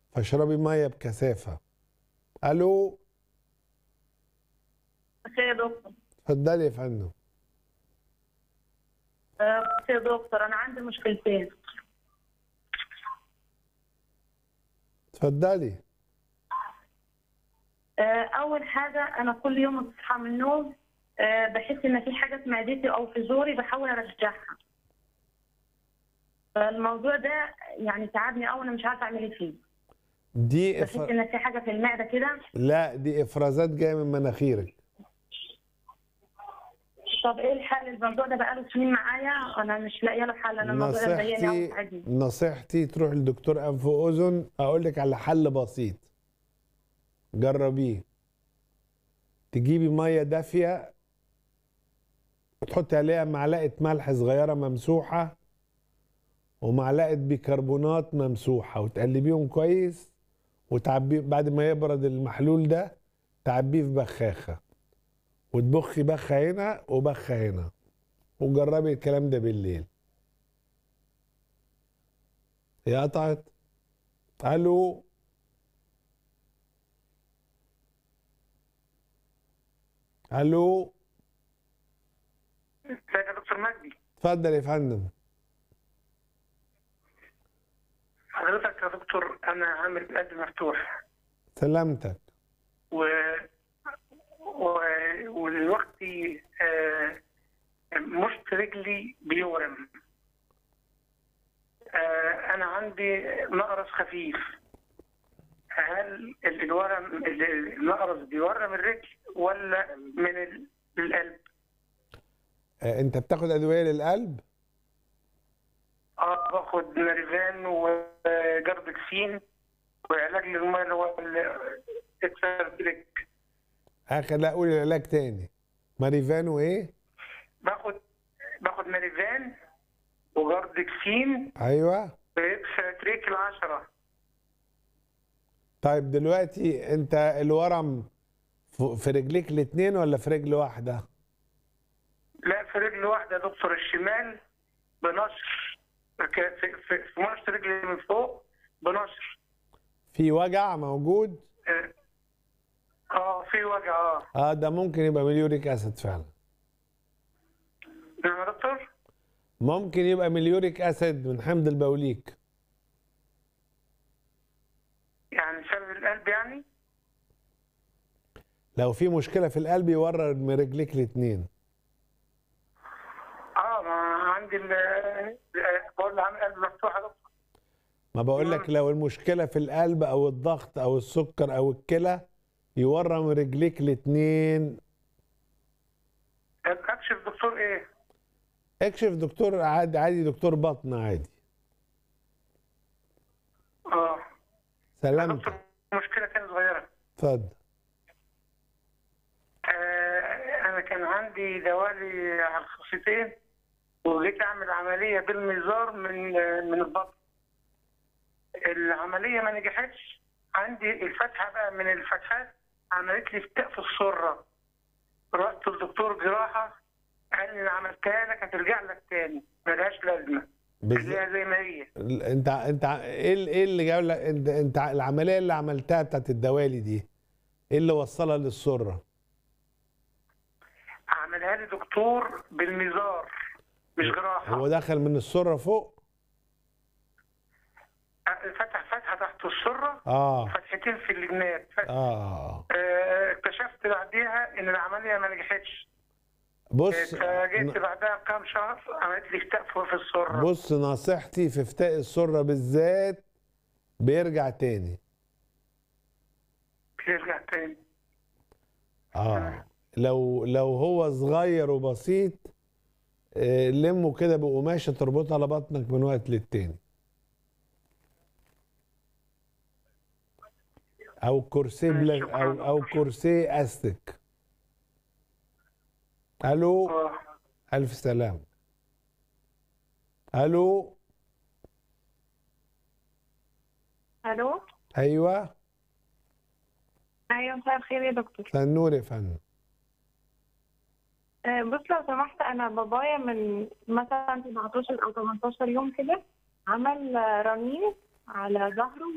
فاشربي ميه بكثافه الو خير يا دكتور اتفضلي يا فندم آه، بص يا دكتور انا عندي مشكلتين اتفضلي آه، اول حاجه انا كل يوم اصحى من النوم آه، بحس ان في حاجه في معدتي او في زوري بحاول ارجعها فالموضوع ده يعني تعبني قوي انا مش عارفه اعمل ايه فيه دي بحس إفر... ان في حاجه في المعده كده لا دي افرازات جايه من مناخيرك طب ايه الحل الموضوع ده بقاله سنين معايا انا مش لاقيه له حل انا الموضوع ده مضايقني قوي نصيحتي تعبني. نصيحتي تروح لدكتور انف واذن اقول لك على حل بسيط جربيه تجيبي ميه دافيه وتحطي عليها معلقه ملح صغيره ممسوحه ومعلقه بيكربونات ممسوحه وتقلبيهم كويس وتعبيه بعد ما يبرد المحلول ده تعبيه في بخاخه وتبخي بخه هنا وبخه هنا وجربي الكلام ده بالليل هي قطعت الو الو ازيك يا دكتور مجدي اتفضل يا فندم حضرتك يا دكتور انا عامل قلب مفتوح سلامتك و و ودلوقتي آه، مشط رجلي بيورم آه، انا عندي نقرس خفيف هل الورم النقرس بيورم الرجل ولا من ال- القلب؟ آه، انت بتاخد ادويه للقلب اه باخد ناريفان وجاردكسين وعلاج للميه اللي هو التكسربريك اخر لا قول العلاج تاني ماريفان وايه باخد باخد ناريفان وجاردكسين ايوه وإكساتريك العشرة طيب دلوقتي انت الورم ف- في رجليك الاتنين ولا في رجل واحده لا في رجل واحدة يا دكتور الشمال بنشر ك- في في في مشط رجلي من فوق بنشر في وجع موجود اه آه، في وجع اه اه ده ممكن يبقى مليوريك اسيد فعلا نعم يا دكتور ممكن يبقى مليوريك اسيد من حمض البوليك يعني سبب القلب يعني لو في مشكله في القلب يورم من رجليك الاتنين اه ما عندي ال- ال- بقول له عامل قلب مفتوح يا دكتور ما بقول لك لو المشكله في القلب او الضغط او السكر او الكلى يورم رجليك الاتنين اكشف دكتور ايه؟ اكشف دكتور عادي عادي دكتور بطن عادي اه يا سلامتك دكتور مشكلة تانية صغيرة اتفضل آه انا كان عندي دوالي على الخصيتين وجيت اعمل عملية بالميزار من من البطن العملية ما نجحتش عندي الفتحة بقى من الفتحات عملت لي فتاء في السرة رحت لدكتور جراحة قال لي انا عملتها لك هترجع لك تاني ملهاش لازمة بز... خليها زي ما هي انت انت ايه ال- ايه اللي جاب لك انت انت العمليه اللي عملتها بتاعت الدوالي دي ايه اللي وصلها للسره عملها لي دكتور بالميزار مش جراحة هو دخل من السره فوق فتح فتحة تحت السرة اه فتحتين في الجناب ف- اه آه، اكتشفت بعديها ان العمليه ما نجحتش بص فجيت بعدها بكام شهر عملت لي فتاء في السره بص نصيحتي في فتاء السره بالذات بيرجع تاني بيرجع تاني اه لو لو هو صغير وبسيط آه، لمه كده بقماشه تربطها على بطنك من وقت للتاني او كرسي بلا شكراً. او او كرسي استك الو اه الف سلام الو الو ايوه ايوه مساء الخير يا دكتور تنور يا فندم آه، بص لو سمحت انا بابايا من مثلا 17 او 18 يوم كده عمل آه، رنين على ظهره